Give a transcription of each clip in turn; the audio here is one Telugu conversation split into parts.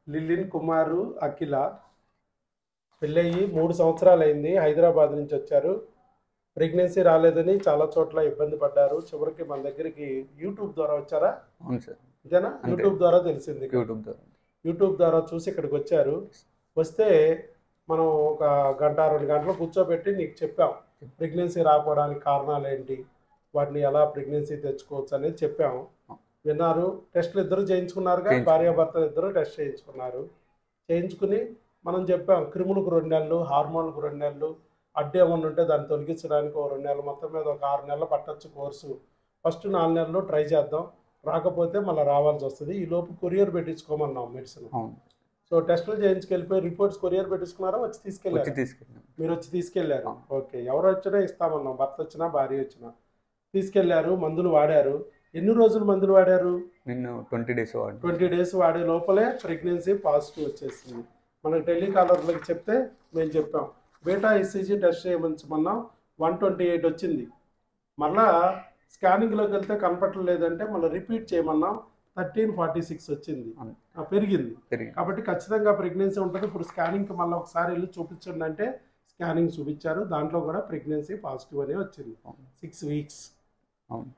లిల్లిన్ కుమారు అఖిల పెళ్ళయి మూడు సంవత్సరాలు అయింది హైదరాబాద్ నుంచి వచ్చారు ప్రెగ్నెన్సీ రాలేదని చాలా చోట్ల ఇబ్బంది పడ్డారు చివరికి మన దగ్గరికి యూట్యూబ్ ద్వారా వచ్చారా అవును సార్ ఇదేనా అంతే. యూట్యూబ్ ద్వారా తెలిసింది యూట్యూబ్ ద్వారా యూట్యూబ్ ద్వారా చూసి ఇక్కడికి వచ్చారు వస్తే మనం ఒక గంట రెండు గంటలు కూర్చోబెట్టి నీకు చెప్పాం ప్రెగ్నెన్సీ రాకపోవడానికి కారణాలు ఏంటి వాటిని ఎలా ప్రెగ్నెన్సీ తెచ్చుకోవచ్చు అనేది చెప్పాము విన్నారు టెస్ట్లు ఇద్దరు చేయించుకున్నారుగా చేయించుకున్నాం. భార్యాభర్తలు ఇద్దరు టెస్ట్ చేయించుకున్నారు చేయించుకుని మనం చెప్పాం క్రిములకు రెండు నెలలు హార్మోన్లకు రెండు నెలలు అడ్డు ఏమన్నా ఉంటే దాన్ని తొలగించడానికి ఒక రెండు నెలలు మొత్తం మీద ఒక ఆరు నెలలు పట్టొచ్చు కోర్సు ఫస్ట్ నాలుగు నెలలు ట్రై చేద్దాం రాకపోతే మళ్ళీ రావాల్సి వస్తుంది ఈ లోపు కొరియర్ పెట్టించుకోమన్నాం మెడిసిన్ అవును సో టెస్టులు చేయించుకెళ్ళిపోయి రిపోర్ట్స్ కొరియర్ పెట్టించుకున్నారా వచ్చి వచ్చి తీసుకెళ్ళారు తీసుకెళ్ళాం మీరు వచ్చి తీసుకెళ్లారు అవును. ఓకే ఎవరు వచ్చినా ఇస్తామన్నాం భర్త వచ్చినా భార్య వచ్చినా తీసుకెళ్లారు మందులు వాడారు ఎన్ని రోజులు మందులు వాడారు నిన్ను ట్వంటీ డేస్ వాడి ట్వంటీ డేస్ వాడే లోపలే ప్రెగ్నెన్సీ పాజిటివ్ వచ్చేసింది మనకి టెలికాలర్లకు చెప్తే మేము చెప్పాం బేటా ఈసీజీ టెస్ట్ చేయమన్నాం వన్ ట్వంటీ ఎయిట్ వచ్చింది మళ్ళా స్కానింగ్లోకి వెళ్తే కనపట్టలేదంటే మళ్ళీ రిపీట్ చేయమన్నాం థర్టీన్ ఫార్టీ సిక్స్ వచ్చింది అవును. ఆ, పెరిగింది పెరిగి కాబట్టి ఖచ్చితంగా ప్రెగ్నెన్సీ ఉంటుంది ఇప్పుడు స్కానింగ్కి మళ్ళీ ఒకసారి వెళ్ళి చూపించండి అంటే స్కానింగ్ చూపించారు దాంట్లో కూడా ప్రెగ్నెన్సీ పాజిటివ్ అనే వచ్చింది అవును. సిక్స్ వీక్స్ అవును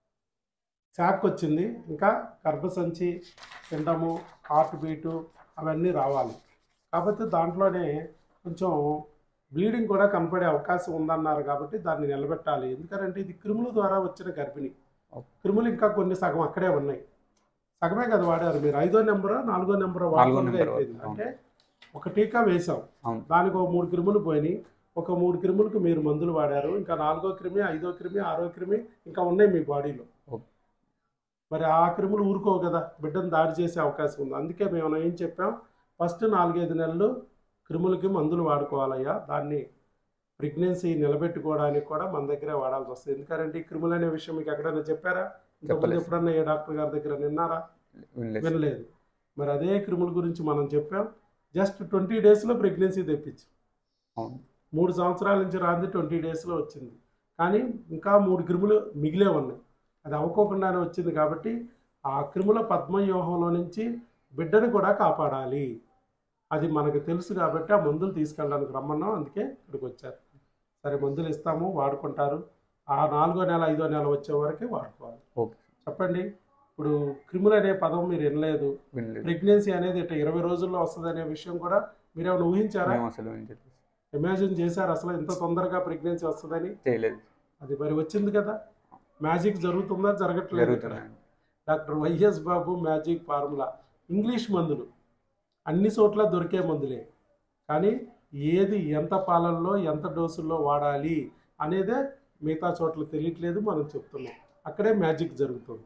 శాక్ వచ్చింది ఇంకా గర్భసంచి పిండము హార్ట్ బీటు అవన్నీ రావాలి కాబట్టి దాంట్లోనే కొంచెం బ్లీడింగ్ కూడా కనపడే అవకాశం ఉందన్నారు కాబట్టి దాన్ని నిలబెట్టాలి ఎందుకంటే ఇది క్రిముల ద్వారా వచ్చిన గర్భిణి ఓకే. క్రిములు ఇంకా కొన్ని సగం అక్కడే ఉన్నాయి సగమే కదా వాడారు మీరు ఐదో నెంబర్ నాలుగో నెంబర్ నాలుగో వాడుకుంటే నెంబర్ అయిపోయింది అవును. అంటే ఒక టీకా వేసాం అవును దానికి ఒక మూడు క్రిములు పోయినాయి ఒక మూడు క్రిములకు మీరు మందులు వాడారు ఇంకా నాలుగో క్రిమి ఐదో క్రిమి ఆరో క్రిమి ఇంకా ఉన్నాయి మీ బాడీలో ఓకే. మరి ఆ క్రిములు ఊరుకోవు కదా బిడ్డను దాడి చేసే అవకాశం ఉంది అందుకే మేము ఏం చెప్పాం ఫస్ట్ నాలుగైదు నెలలు క్రిములకి మందులు వాడుకోవాలయ్యా దాన్ని ప్రెగ్నెన్సీ నిలబెట్టుకోవడానికి కూడా మన దగ్గరే వాడాల్సి వస్తుంది ఎందుకంటే ఈ క్రిములు అనే విషయం మీకు ఎక్కడైనా చెప్పారా ఇంతకుముందు చెప్పలేదు. ఎప్పుడన్నా ఏ డాక్టర్ గారి దగ్గర నిన్నారా వినలేదు వినలేదు మరి అదే క్రిముల గురించి మనం చెప్పాం జస్ట్ ట్వంటీ డేస్లో ప్రెగ్నెన్సీ తెప్పించాం అవును మూడు సంవత్సరాల నుంచి రాంది ట్వంటీ డేస్లో వచ్చింది కానీ ఇంకా మూడు క్రిములు మిగిలే ఉన్నాయి అది అవ్వకోకుండానే వచ్చింది కాబట్టి ఆ క్రిముల పద్మవ్యూహంలో నుంచి బిడ్డను కూడా కాపాడాలి అది మనకు తెలుసు కాబట్టి ఆ మందులు తీసుకెళ్ళడానికి రమ్మన్నాం అందుకే ఇక్కడికి వచ్చారు సరే మందులు ఇస్తాము వాడుకుంటారు ఆ నాలుగో నెల ఐదో నెల వచ్చే వరకే వాడుకోవాలి ఓకే చెప్పండి ఇప్పుడు క్రిములు అనే పదం మీరు వినలేదు వినలేదు ప్రెగ్నెన్సీ అనేది ఇట్లా ఇరవై రోజుల్లో వస్తుంది అనే విషయం కూడా మీరు ఏమైనా ఊహించారా మేము అసలు ఏం చేయలేదు. ఇమాజిన్ చేశారు అసలు ఇంత తొందరగా ప్రెగ్నెన్సీ వస్తుందని చేయలేదు అది మరి వచ్చింది కదా మ్యాజిక్ జరుగుతుందా జరగట్లేదు ఇక్కడ జరుగుతున్నాయి doctor YS Babu magic formula English మందులు అన్ని చోట్ల దొరికే మందులే కానీ ఏది ఎంత పాలల్లో ఎంత డోసుల్లో వాడాలి అనేదే మిగతా చోట్ల తెలియట్లేదు మనం చెప్తున్నాం అక్కడే మ్యాజిక్ జరుగుతుంది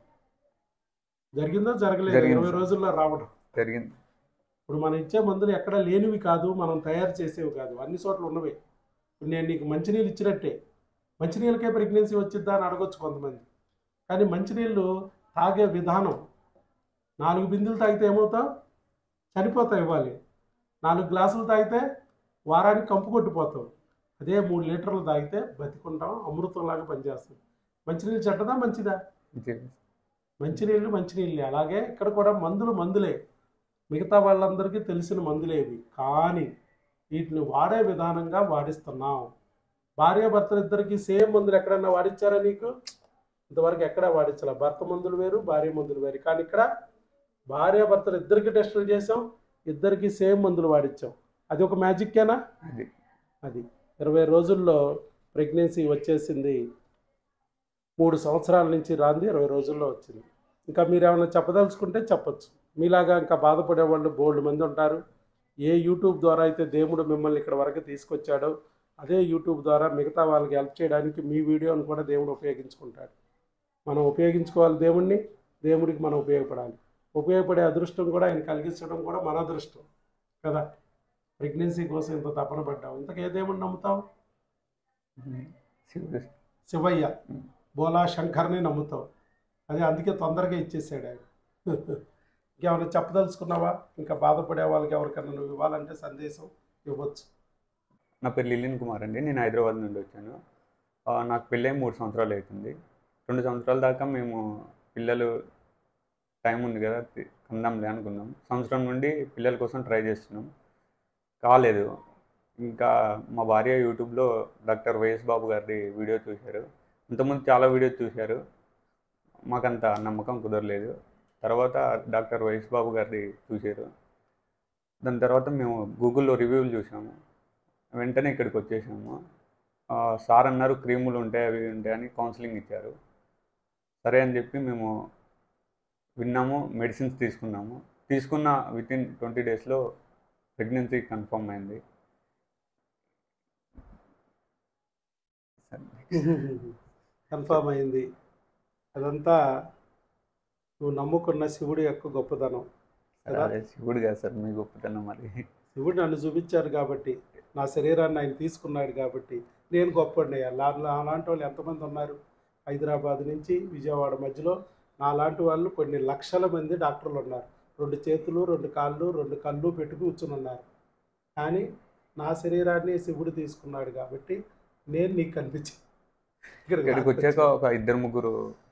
జరిగిందో జరగలేదు జరిగింది ఇరవై సార్. రోజుల్లో రావడం జరిగింది ఇప్పుడు మనం ఇచ్చే మందులు ఎక్కడ లేనివి కాదు మనం తయారు చేసేవి కాదు అన్ని చోట్ల ఉన్నవే ఇప్పుడు నేను నీకు మంచినీళ్ళు ఇచ్చినట్టే మంచినీళ్ళకే ప్రెగ్నెన్సీ వచ్చిద్దా అని అడగొచ్చు కొంతమంది కానీ మంచినీళ్ళు తాగే విధానం నాలుగు బిందులు తాగితే ఏమవుతావు చనిపోతావు ఇవ్వాలి నాలుగు గ్లాసులు తాగితే వారానికి కంపు కొట్టిపోతావు అదే మూడు లీటర్లు తాగితే బతికుంటాం అమృతంలాగా పనిచేస్తుంది మంచినీళ్ళు చెడ్డదా మంచిదా మంచిది. మంచినీళ్ళు మంచినీళ్ళే అలాగే ఇక్కడ కూడా మందులు మందులే మిగతా వాళ్ళందరికీ తెలిసిన మందులే ఇవి కానీ వీటిని వాడే విధానంగా వాడిస్తున్నాం భార్య ఇద్దరికి సేమ్ మందులు ఎక్కడన్నా వాడించారా నీకు ఇంతవరకు ఎక్కడా వాడించాల భర్త మందులు వేరు భార్య మందులు వేరు కానీ ఇక్కడ భార్య భర్తలు ఇద్దరికి టెస్టులు చేసాం ఇద్దరికి సేమ్ మందులు వాడించాం అది ఒక మ్యాజిక్కేనా అది అది ఇరవై రోజుల్లో ప్రెగ్నెన్సీ వచ్చేసింది మూడు సంవత్సరాల నుంచి రాంది ఇరవై రోజుల్లో వచ్చింది ఇంకా మీరు ఏమైనా చెప్పదలుచుకుంటే చెప్పొచ్చు మీలాగా ఇంకా బాధపడే వాళ్ళు బోల్డ్ మంది ఉంటారు ఏ యూట్యూబ్ ద్వారా అయితే దేవుడు మిమ్మల్ని ఇక్కడ వరకు తీసుకొచ్చాడో అదే యూట్యూబ్ ద్వారా మిగతా వాళ్ళకి హెల్ప్ చేయడానికి మీ వీడియోని కూడా దేవుడు ఉపయోగించుకుంటాడు మనం ఉపయోగించుకోవాలి దేవుణ్ణి దేవుడికి మనం ఉపయోగపడాలి ఉపయోగపడే అదృష్టం కూడా ఆయన కలిగించడం కూడా మన అదృష్టం కదా ప్రెగ్నెన్సీ కోసం ఇంత తపన పడ్డావు ఇంతకే దేవుణ్ణి నమ్ముతావు శివుడు శివయ్య బోలా శంకర్ని నమ్ముతావు అదే అందుకే తొందరగా ఇచ్చేసాడు ఆయన ఇంకేమైనా చెప్పదలుచుకున్నావా ఇంకా బాధపడే వాళ్ళకి ఎవరికైనా నువ్వు ఇవ్వాలంటే సందేశం ఇవ్వచ్చు నా పేరు లిలిన్ కుమార్ అండి నేను హైదరాబాద్ నుండి వచ్చాను ఆ, నాకు పెళ్ళై మూడు సంవత్సరాలు అవుతుంది రెండు సంవత్సరాల దాకా మేము పిల్లలు టైం ఉంది కదా తి- కందాంలే అనుకున్నాం సంవత్సరం నుండి పిల్లల కోసం ట్రై చేస్తున్నాం కాలేదు ఇంకా మా భార్య యూట్యూబ్లో డాక్టర్ వైఎస్ బాబు గారి వీడియో చూశారు ఇంతకుముందు చాలా వీడియోస్ చూశారు మాకంత నమ్మకం కుదరలేదు తర్వాత డాక్టర్ వైఎస్ బాబు గారిది చూశారు దాని తర్వాత మేము గూగుల్లో రివ్యూలు చూసాము వెంటనే ఇక్కడికి వచ్చేసాము ఆ, సార్ అన్నారు క్రీములు ఉంటాయి అవి ఉంటాయి అని కౌన్సిలింగ్ ఇచ్చారు సరే అని చెప్పి మేము విన్నాము మెడిసిన్స్ తీసుకున్నాము తీసుకున్న విత్ ఇన్ ట్వంటీ డేస్లో ప్రెగ్నెన్సీ కన్ఫర్మ్ అయింది కన్ఫామ్ అయింది అదంతా నువ్వు నమ్ముకున్న శివుడి యొక్క గొప్పతనం కదా? అదే శివుడు కాదు సార్ మీ గొప్పతనం మరి శివుడు నన్ను చూపించారు కాబట్టి నా శరీరాన్ని ఆయన తీసుకున్నాడు కాబట్టి నేను గొప్పండి అలా అలాంటి వాళ్ళు ఎంతమంది ఉన్నారు హైదరాబాద్ నుంచి విజయవాడ మధ్యలో నా లాంటి వాళ్ళు కొన్ని లక్షల మంది డాక్టర్లు ఉన్నారు రెండు చేతులు రెండు కాళ్ళు రెండు కళ్ళు పెట్టి కూర్చుని ఉన్నారు కానీ నా శరీరాన్ని శివుడు తీసుకున్నాడు కాబట్టి నేను నీకు కనిపించి ఇక్కడికి వచ్చాక ఒక ఇద్దరు ముగ్గురు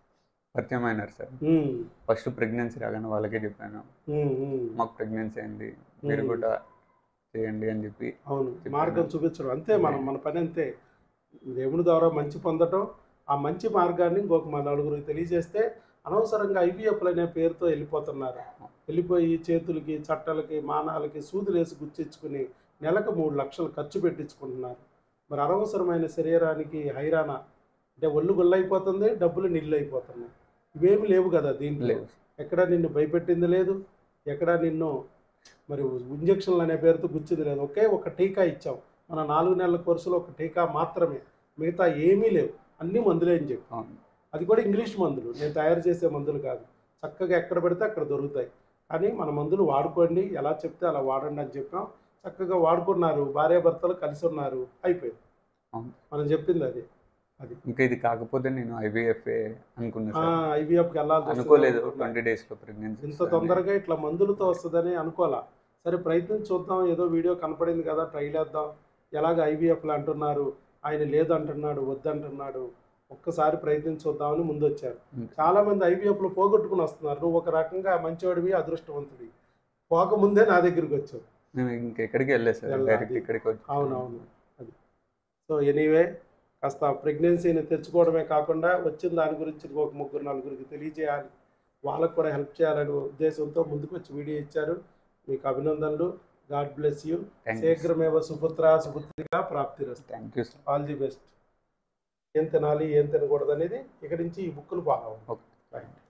పరిచయం అయినారు సార్ ఉమ్, ఫస్ట్ ప్రెగ్నెన్సీ రాగానే వాళ్ళకే చెప్పాను ఉమ్, ఉమ్. మాకు ప్రెగ్నెన్సీ అయింది మీరు మ్మ్. కూడా చేయండి అని చెప్పి అవును చెప్పాను. మార్గం చూపించడం అంతే మనం మన పని అంతే దేవుని ద్వారా మంచి పొందటం ఆ మంచి మార్గాన్ని ఇంకొక మన నలుగురికి తెలియజేస్తే అనవసరంగా ఐవీఎఫ్లు అనే పేరుతో వెళ్ళిపోతున్నారు వెళ్ళిపోయి చేతులకి చట్టలకి మానాలకి సూదులేసి గుచ్చించుకుని నెలకు మూడు లక్షలు ఖర్చు పెట్టించుకుంటున్నారు మరి అనవసరమైన శరీరానికి హైరాణ అంటే ఒళ్ళు గుల్లైపోతుంది డబ్బులు నిల్లు అయిపోతున్నాయి ఇవేమి లేవు కదా దీంట్లో లేవు ఎక్కడ నిన్ను భయపెట్టింది లేదు ఎక్కడ నిన్ను మరి ఇంజక్షన్లు అనే పేరుతో గుచ్చింది లేదు ఒకే ఒక టీకా ఇచ్చాం మన నాలుగు నెలల కోర్సులో ఒక టీకా మాత్రమే మిగతా ఏమీ లేవు అన్ని మందులే అని చెప్పి అవును. అది కూడా ఇంగ్లీష్ మందులు నేను తయారు చేసే మందులు కాదు చక్కగా ఎక్కడ పెడితే అక్కడ దొరుకుతాయి కానీ మన మందులు వాడుకోండి ఎలా చెప్తే అలా వాడండి అని చెప్పాం చక్కగా వాడుకున్నారు భార్యాభర్తలు కలిసి ఉన్నారు అయిపోయింది అవును. మనం చెప్పింది అది ఇంకా ఇది కాకపోతే నేను ఐవీఎఫ్ఏ అనుకున్నా సార్ ఐవీఎఫ్కి వెళ్ళాల్సి వస్తుంది అనుకోలేదు అనుకున్నా. ట్వంటీ డేస్లో ప్రెగ్నెన్సీ ఇంత తొందరగా ఇట్లా మందులతో వస్తుందని అనుకోవాలా సరే ప్రయత్నం చూద్దాం ఏదో వీడియో కనపడింది కదా ట్రై చేద్దాం ఎలాగ ఐవీఎఫ్లు అంటున్నారు ఆయన లేదంటున్నాడు వద్దంటున్నాడు ఒక్కసారి ప్రయత్నం చూద్దామని ముందు వచ్చారు Hmm. చాలా మంది ఐవీఎఫ్లు పోగొట్టుకుని వస్తున్నారు నువ్వు ఒక రకంగా మంచివాడివి అదృష్టవంతుడి పోకముందే నా దగ్గరికి వచ్చావు నేను ఇంకెక్కడికి వెళ్ళలేదు సార్ వెళ్ళాలి. డైరెక్ట్ ఇక్కడికి వచ్చి అవునవును అది సో ఎనీవే కాస్త ప్రెగ్నెన్సీని తెచ్చుకోవడమే కాకుండా వచ్చిన దాని గురించి ఇంకొక ముగ్గురు నలుగురికి తెలియజేయాలి వాళ్ళకు కూడా హెల్ప్ చేయాలనే ఉద్దేశంతో ముందుకు వచ్చి వీడియో ఇచ్చారు మీకు అభినందనలు God bless you thank you శీఘ్రమేవ సుపుత్ర సుపుత్రిగా ప్రాప్తిరస్తు thank you sir all the best ఏం తినాలి ఏం తినకూడదు అనేది ఇక్కడి నుంచి ఈ బుక్కులు బాగా ఓకే రైట్